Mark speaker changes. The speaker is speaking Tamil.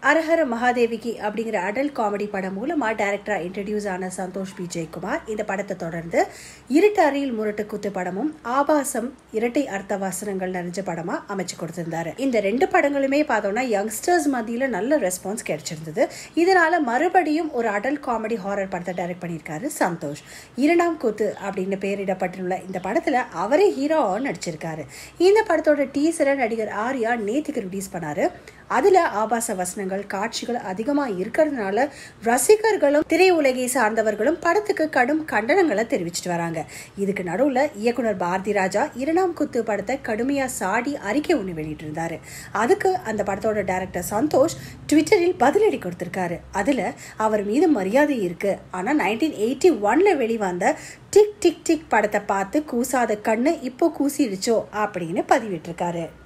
Speaker 1: அரஹர மகாதேவிக்கு அப்படிங்கிற அடல் காமெடி படம் மூலமா டைரக்டரா இன்ட்ரடியூஸ் ஆன சந்தோஷ் பி ஜெயக்குமார் இந்த படத்தை தொடர்ந்து இருட்டு அறையில் முரட்டு குத்து படமும் ஆபாசம் இரட்டை அர்த்த வாசனங்கள் நிறைஞ்ச படமா அமைச்சு கொடுத்திருந்தாரு இந்த ரெண்டு படங்களுமே பார்த்தோம்னா யங்ஸ்டர்ஸ் மத்தியில நல்ல ரெஸ்பான்ஸ் கிடைச்சிருந்தது இதனால மறுபடியும் ஒரு அடல் காமெடி ஹாரர் படத்தை டைரக்ட் பண்ணியிருக்காரு சந்தோஷ் இரண்டாம் கூத்து அப்படின்னு பெயரிடப்பட்டுள்ள இந்த படத்துல அவரே ஹீரோவா நடிச்சிருக்காரு இந்த படத்தோட டீசரை நடிகர் ஆர்யா நேத்துக்கு ரிலீஸ் பண்ணாரு அதுல ஆபாச வசனங்கள் காட்சிகள் அதிகமா இருக்கிறதுனால ரசிகர்களும் திரையுலகை சார்ந்தவர்களும் படத்துக்கு கடும் கண்டனங்களை தெரிவிச்சிட்டு வராங்க இதுக்கு நடுவுல இயக்குனர் பாரதி ராஜா இரண்டாம் குத்து படத்தை கடுமையா சாடி அறிக்கை ஒன்று வெளியிட்டிருந்தாரு அதுக்கு அந்த படத்தோட டைரக்டர் சந்தோஷ் ட்விட்டரில் பதிலடி கொடுத்திருக்காரு அதுல அவர் மீது மரியாதை இருக்கு ஆனா நைன்டீன் எயிட்டி ஒன்ல வெளிவந்த டிக் டிக் டிக் படத்தை பார்த்து கூசாத கண்ணு இப்போ கூசிடுச்சோ அப்படின்னு பதிவிட்டிருக்காரு